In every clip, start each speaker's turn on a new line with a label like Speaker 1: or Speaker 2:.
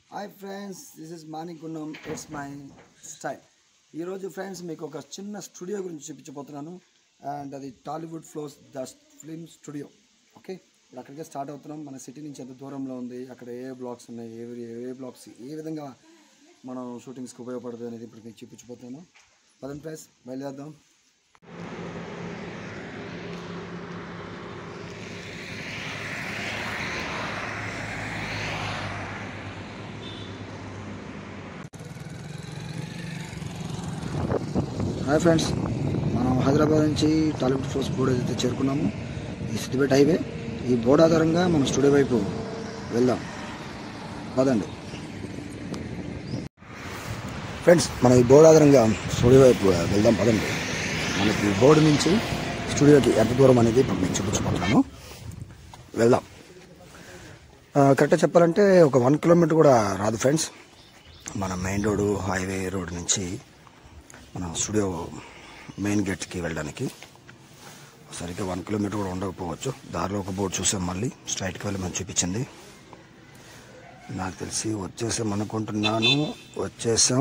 Speaker 1: hi friends this is Manikunnam it's my style ఈరోజు friends మీకు ఒక చిన్న స్టూడియో గురించి చూపించబోతున్నాను అండ్ అది Tollywood floors the film studio okay ఇప్పుడు అక్కడికే స్టార్ట్ అవుతున్నాం మన సిటీ నుంచి ఎంత దూరంలో ఉంది అక్కడ ఏ బ్లాగ్స్ ఉన్నాయి ఏ ఏ బ్లాగ్స్ ఏ విధంగా మనం షూటింగ్స్కి ఉపయోగపడుతుంది అనేది ఇప్పుడు మీకు చూపించబోతున్నాను పదండి ఫ్రెండ్స్ బయలుదేరదాం హాయ్ ఫ్రెండ్స్ మనం హైదరాబాద్ నుంచి టాలీవుడ్ ఫోర్స్ బోర్డు అయితే చేరుకున్నాము ఈ సిద్దిపేట హైవే ఈ బోర్డు ఆధారంగా మనం స్టూడియో వైపు వెళ్దాం పదండి ఫ్రెండ్స్ మనం ఈ బోర్డు ఆధారంగా స్టూడియో వైపు వెళ్దాం పదండి మనకి ఈ బోర్డు నుంచి స్టూడియోకి ఎంత దూరం అనేది ఇప్పుడు నేను చూపించబోతున్నాను వెళ్దాం ఆ, కరెక్ట్గా చెప్పాలంటే ఒక వన్ కిలోమీటర్ కూడా రాదు ఫ్రెండ్స్ మన మెయిన్ రోడ్డు హైవే రోడ్ నుంచి మన స్టూడియో మెయిన్ గేట్కి వెళ్ళడానికి సరిగ్గా వన్ కిలోమీటర్ కూడా ఉండకపోవచ్చు దారిలో ఒక బోర్డు చూసాం మళ్ళీ స్ట్రైట్కి వెళ్ళి మనం చూపించింది నాకు తెలిసి వచ్చేసాం అనుకుంటున్నాను వచ్చేసాం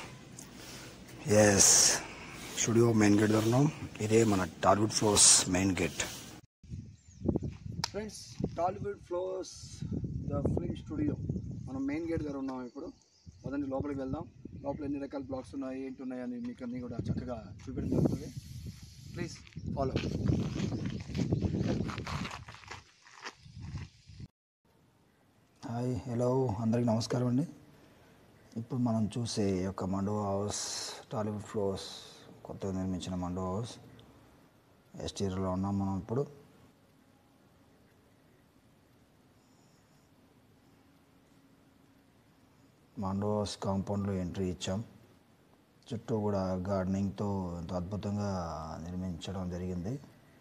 Speaker 1: ఎస్ స్టూడియో మెయిన్ గేట్ దగ్గర ఉన్నాం ఇదే మన Tollywood floors main gate friends Tollywood floors the film studio మనం మెయిన్ గేట్ దగ్గర ఉన్నాం ఇప్పుడు పదండి లోపలికి వెళ్దాం లోపల ఎన్ని రకాల బ్లాగ్స్ ఉన్నాయి ఏంటి ఉన్నాయి అని మీకు అన్నీ కూడా చక్కగా చూపించడం జరుగుతుంది ప్లీజ్ ఫాలో హాయ్ హలో అందరికీ నమస్కారం అండి ఇప్పుడు మనం చూసే ఈ యొక్క మండో హౌస్ టాలీవుడ్ ఫ్లోర్స్ కొత్తగా నిర్మించిన మండో హౌస్ ఎస్టీరియర్లో ఉన్నాం మనం ఇప్పుడు మాండోస్ కాంపౌండ్లో ఎంట్రీ ఇచ్చాం చుట్టూ కూడా గార్డెనింగ్తో ఎంతో అద్భుతంగా నిర్మించడం జరిగింది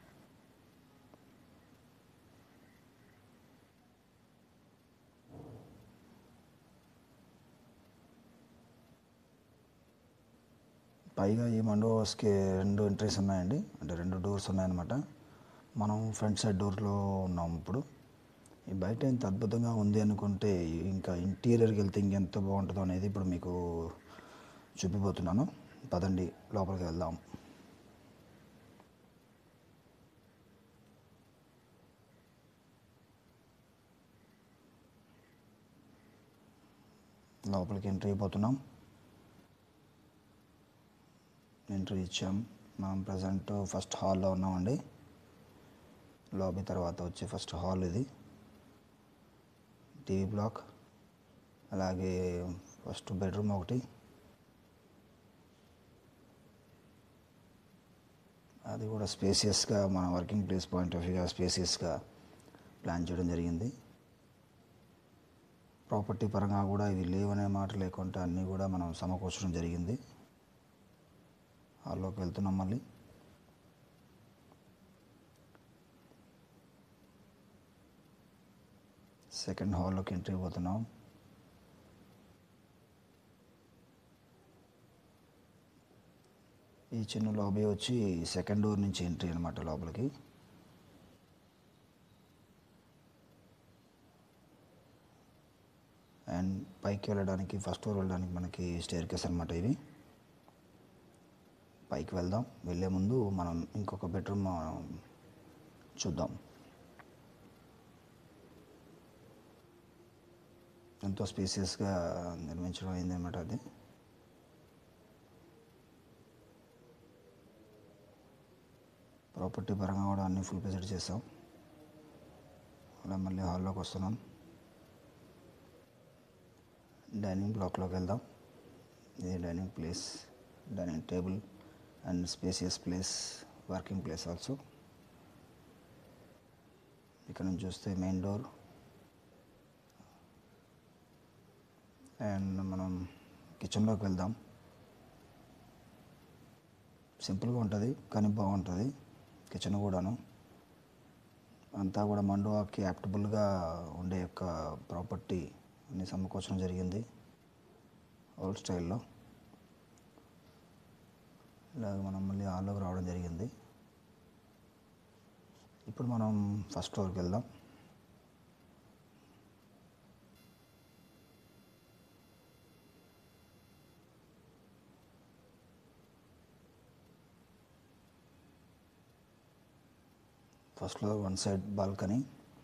Speaker 1: పైగా ఈ మండోస్కి రెండు ఎంట్రీస్ ఉన్నాయండి అంటే రెండు డోర్స్ ఉన్నాయన్నమాట మనం ఫ్రంట్ సైడ్ డోర్లో ఉన్నాం ఇప్పుడు ఈ బయట ఎంత అద్భుతంగా ఉంది అనుకుంటే ఇంకా ఇంటీరియర్కి వెళ్తే ఇంకెంత బాగుంటుందో అనేది ఇప్పుడు మీకు చూపిపోతున్నాను పదండి లోపలికి వెళ్దాం లోపలికి ఎంట్రీ అయిపోతున్నాం ఎంట్రీ ఇచ్చాం మనం ప్రజెంట్ ఫస్ట్ హాల్లో ఉన్నామండి లాబీ తర్వాత వచ్చే ఫస్ట్ హాల్ ఇది టీవీ బ్లాక్ అలాగే ఫస్ట్ బెడ్రూమ్ ఒకటి అది కూడా స్పేసియస్గా మన వర్కింగ్ ప్లేస్ పాయింట్ ఆఫ్ వ్యూగా స్పేసియస్గా ప్లాన్ చేయడం జరిగింది ప్రాపర్టీ పరంగా కూడా ఇవి లేవనే మాట లేకుండా అన్నీ కూడా మనం సమకూర్చడం జరిగింది హాల్లోకి వెళ్తున్నాం మళ్ళీ సెకండ్ హాల్లోకి ఎంట్రీ పోతున్నాం ఈ చిన్న లాబీ వచ్చి సెకండ్ డోర్ నుంచి ఎంట్రీ అనమాట లోపలికి అండ్ పైకి వెళ్ళడానికి ఫస్ట్ ఫ్లోర్ వెళ్ళడానికి మనకి స్టేర్ కేస్ అనమాట ఇవి పైకి వెళ్దాం వెళ్ళే ముందు మనం ఇంకొక బెడ్రూమ్ చూద్దాం ఎంతో స్పేసియస్గా నిర్మించడం అయింది అనమాట అది ప్రాపర్టీ పరంగా కూడా అన్ని ఫుల్ ప్రెజెంట్ చేసాం అలా మళ్ళీ హాల్లోకి వస్తున్నాం డైనింగ్ బ్లాక్లోకి వెళ్దాం ఇది dining place dining table and spacious place working place also ఇక్కడ నుంచి చూస్తే మెయిన్ డోర్ అండ్ మనం కిచెన్లోకి వెళ్దాం సింపుల్గా ఉంటుంది కానీ బాగుంటుంది కిచెన్ కూడాను అంతా కూడా మండువాకి యాప్టబుల్గా ఉండే యొక్క ప్రాపర్టీ అన్ని సమకూర్చడం జరిగింది ఓల్డ్ స్టైల్లో ఇలాగ మనం మళ్ళీ హాల్లోకి రావడం జరిగింది ఇప్పుడు మనం ఫస్ట్ ఫ్లోర్కి వెళ్దాం first floor one side balcony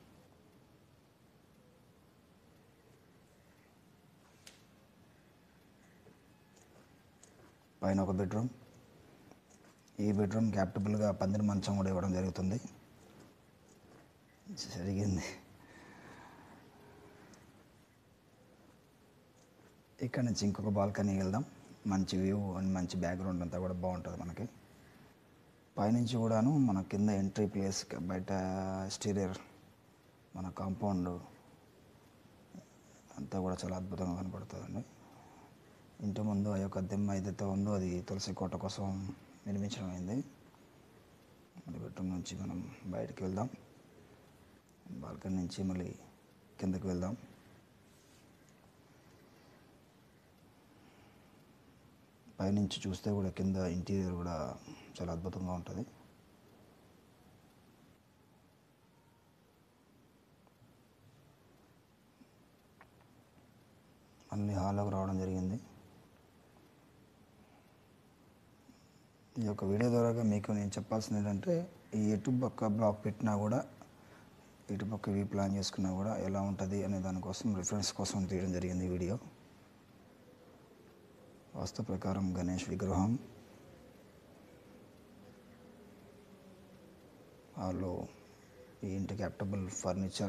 Speaker 1: పైన ఒక బెడ్రూమ్ ఈ బెడ్రూమ్ క్యాప్టబుల్గా పందిరి మంచం కూడా ఇవ్వడం జరుగుతుంది జరిగింది ఇక్కడ నుంచి ఇంకొక బాల్కనీ వెళ్దాం మంచి వ్యూ అండ్ మంచి బ్యాక్గ్రౌండ్ అంతా కూడా బాగుంటుంది మనకి పైనుంచి కూడాను మన కింద ఎంట్రీ ప్లేస్ బయట స్టీరియర్ మన కాంపౌండ్ అంతా కూడా చాలా అద్భుతంగా కనపడుతుందండి ఇంటి ముందు ఆ యొక్క దిమ్మ ఏదైతే ఉందో అది తులసి కోట కోసం నిర్మించడం అయింది మరి బెడ్రూమ్ నుంచి మనం బయటికి వెళ్దాం బాల్కనీ నుంచి మళ్ళీ కిందకి వెళ్దాం పైనుంచి చూస్తే కూడా కింద ఇంటీరియర్ కూడా చాలా అద్భుతంగా ఉంటుంది మళ్ళీ హాల్లోకి రావడం జరిగింది ఈ యొక్క వీడియో ద్వారా మీకు నేను చెప్పాల్సింది ఏంటంటే ఈ ఎటు పక్క బ్లాక్ పెట్టినా కూడా ఇటు పక్క వ్యూ ప్లాన్ చేసుకున్నా కూడా ఎలా ఉంటుంది అనే దానికోసం రిఫరెన్స్ కోసం తీయడం జరిగింది ఈ వీడియో వాస్తు ప్రకారం గణేష్ విగ్రహం వాళ్ళు ఈ ఇంటికి అప్టబుల్ ఫర్నిచర్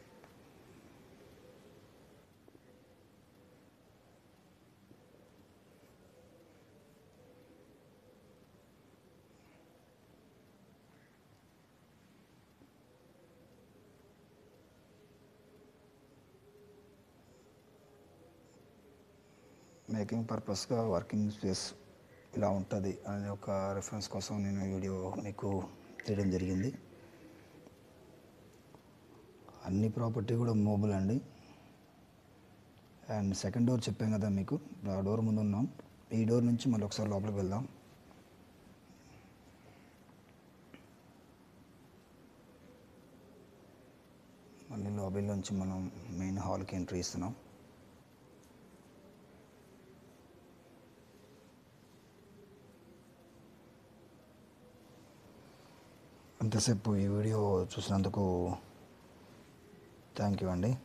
Speaker 1: మేకింగ్ పర్పస్గా వర్కింగ్ స్పేస్ ఇలా ఉంటుంది అనే ఒక రెఫరెన్స్ కోసం నేను ఈ వీడియో మీకు తీయడం జరిగింది అన్ని ప్రాపర్టీ కూడా మూవబుల్ అండి అండ్ సెకండ్ డోర్ చెప్పాం కదా మీకు ఆ డోర్ ముందు ఉన్నాం ఈ డోర్ నుంచి మళ్ళీ ఒకసారి లోపలికి వెళ్దాం మళ్ళీ లాబీలోంచి మనం మెయిన్ హాల్కి ఎంట్రీ ఇస్తున్నాం అంతసేపు ఈ వీడియో చూసినందుకు థ్యాంక్ యూ అండి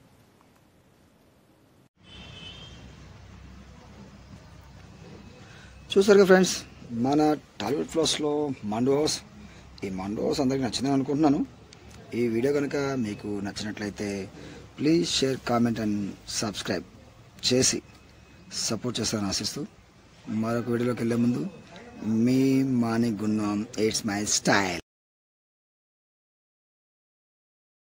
Speaker 1: చూసారుగా ఫ్రెండ్స్ మన టాలీవుడ్ ఫ్లోస్లో మండు హౌస్ ఈ మండు హౌస్ అందరికీ నచ్చిందని అనుకుంటున్నాను ఈ వీడియో కనుక మీకు నచ్చినట్లయితే please share comment and subscribe చేసి సపోర్ట్ చేస్తారని ఆశిస్తూ మరొక వీడియోలోకి వెళ్ళే ముందు మీ మాని గున్నం ఇట్స్ మై స్టైల్